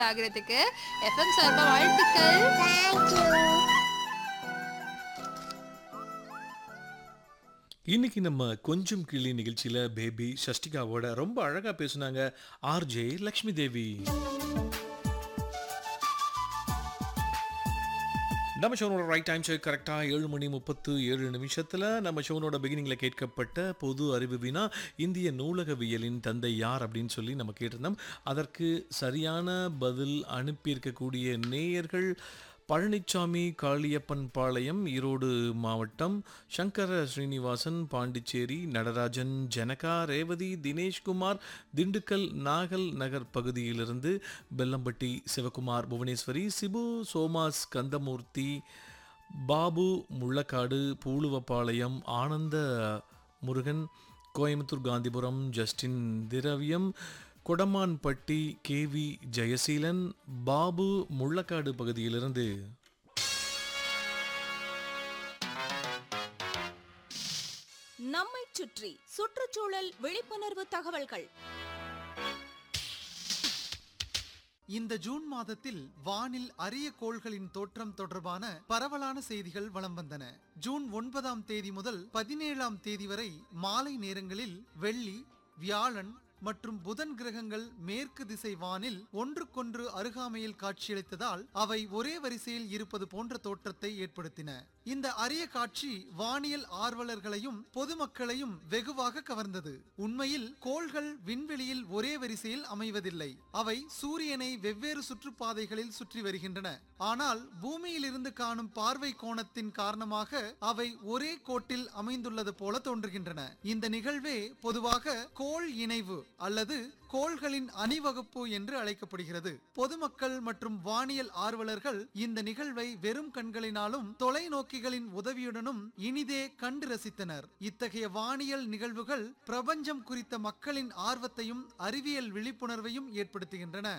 ஆகிறதுக்கு எஃப்எம் சார்பா வாழ்த்துக்கள் இன்னைக்கு நம்ம கொஞ்சம் கிளி நிகழ்ச்சியில பேபி ஷஷ்டிகாவோட ரொம்ப அழகா பேசுனாங்க ஆர்ஜே லக்ஷ்மி தேவி நம்ம ஷோனோட ரைட் டைம் ஷோ கரெக்டாக ஏழு மணி முப்பத்து ஏழு நிமிஷத்தில் நம்ம ஷோனோட பிகினிங்கில் கேட்கப்பட்ட பொது அறிவு வினா இந்திய நூலகவியலின் தந்தை யார் அப்படின்னு சொல்லி நம்ம கேட்டிருந்தோம் அதற்கு சரியான பதில் அனுப்பியிருக்கக்கூடிய நேயர்கள் பழனிச்சாமி காளியப்பன் பாளையம் ஈரோடு மாவட்டம் சங்கர ஸ்ரீனிவாசன் பாண்டிச்சேரி நடராஜன் ஜனகா ரேவதி தினேஷ்குமார் திண்டுக்கல் நாகல் நகர் பகுதியிலிருந்து பெல்லம்பட்டி சிவகுமார் புவனேஸ்வரி சிபு சோமாஸ் கந்தமூர்த்தி பாபு முள்ளக்காடு பூலுவப்பாளையம் ஆனந்த முருகன் கோயம்புத்தூர் காந்திபுரம் ஜஸ்டின் திரவியம் கொடமான்பட்டி கேவி ஜெயசீலன் பாபு முள்ளக்காடு பகுதியிலிருந்து நம்மைச் சுற்றி சுற்றுச்சூழல் விழிப்புணர்வு தகவல்கள் இந்த ஜூன் மாதத்தில் வானில் அரிய கோள்களின் தோற்றம் தொடர்பான பரவலான செய்திகள் வலம் வந்தன ஜூன் ஒன்பதாம் தேதி முதல் பதினேழாம் தேதி வரை மாலை நேரங்களில் வெள்ளி வியாழன் மற்றும் புதன் கிரகங்கள் மேற்கு திசை வானில் ஒன்றுக்கொன்று அருகாமையில் காட்சியளித்ததால் அவை ஒரே வரிசையில் இருப்பது போன்ற தோற்றத்தை ஏற்படுத்தின இந்த அரிய காட்சி வானியல் ஆர்வலர்களையும் பொதுமக்களையும் வெகுவாக கவர்ந்தது உண்மையில் கோள்கள் விண்வெளியில் ஒரே வரிசையில் அமைவதில்லை அவை சூரியனை வெவ்வேறு சுற்றுப்பாதைகளில் சுற்றி வருகின்றன ஆனால் பூமியில் இருந்து காணும் பார்வை கோணத்தின் காரணமாக அவை ஒரே கோட்டில் அமைந்துள்ளது போல தோன்றுகின்றன இந்த நிகழ்வே பொதுவாக கோள் இணைவு அல்லது கோள்களின் அணிவகுப்பு என்று அழைக்கப்படுகிறது பொதுமக்கள் மற்றும் வானியல் ஆர்வலர்கள் இந்த நிகழ்வை வெறும் கண்களினாலும் தொலைநோக்கிகளின் உதவியுடனும் இனிதே கண்டு ரசித்தனர் இத்தகைய வானியல் நிகழ்வுகள் பிரபஞ்சம் குறித்த மக்களின் ஆர்வத்தையும் அறிவியல் விழிப்புணர்வையும் ஏற்படுத்துகின்றன